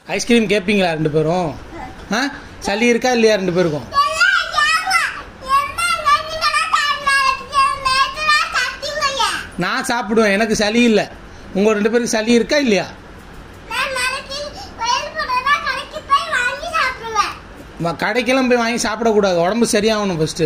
Ice cream கேட்பீங்களா ரெண்டு பேரும் ஆ சளி இருக்கா இல்லையா ரெண்டு பேருக்கும் நான் சாப்பிடுவேன் எனக்கு சளி இல்லை உங்கள் ரெண்டு பேருக்கு சளி இருக்கா இல்லையா ம- கடைக்கெல்லாம் போய் வாங்கி சாப்பிடக்கூடாது உடம்பு சரியாகணும் ஃபஸ்ட்டு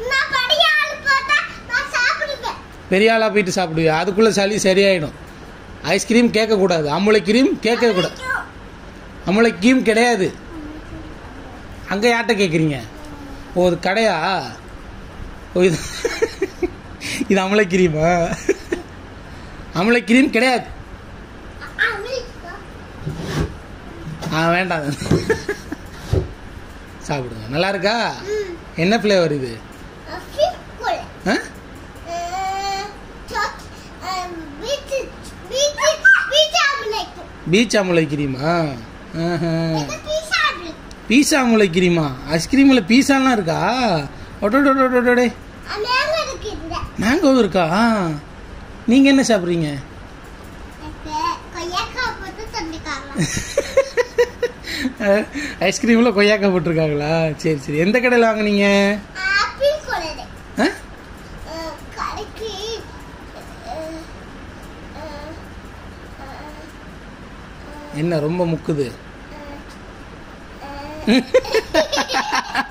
பெரிய ஆளாக போயிட்டு சாப்பிடுவியா அதுக்குள்ளே சளி சரியாயிடும் ஐஸ்கிரீம் கேட்கக்கூடாது அமுலை கிரீம் கேட்கக்கூடாது அமுலை கிரீம் கிடையாது அங்கே யார்கிட்ட கேட்குறீங்க ஓ இது கடையா ஓ இது இது அமுலை கிரீமா அமுலை கிரீம் கிடையாது ஆ வேண்டாம் சாப்பிடுங்க நல்லா இருக்கா என்ன ஃப்ளேவர் இது ஆ பீச் அமுலை கிரீமா ஆஹா. பீஸா அமுலை கிரீமா ஐஸ்கிரீமில் பீஸாலாம் இருக்கா ஒட்டோடோடோடோடே மேங்கோ இருக்கா நீங்கள் என்ன சாப்பிட்றீங்க ஐஸ்கிரீமில் கொய்யாக்கா போட்டிருக்காங்களா சரி சரி எந்த கடையில் வாங்குனீங்க ஆ கடைக்கு என்ன ரொம்ப முக்குது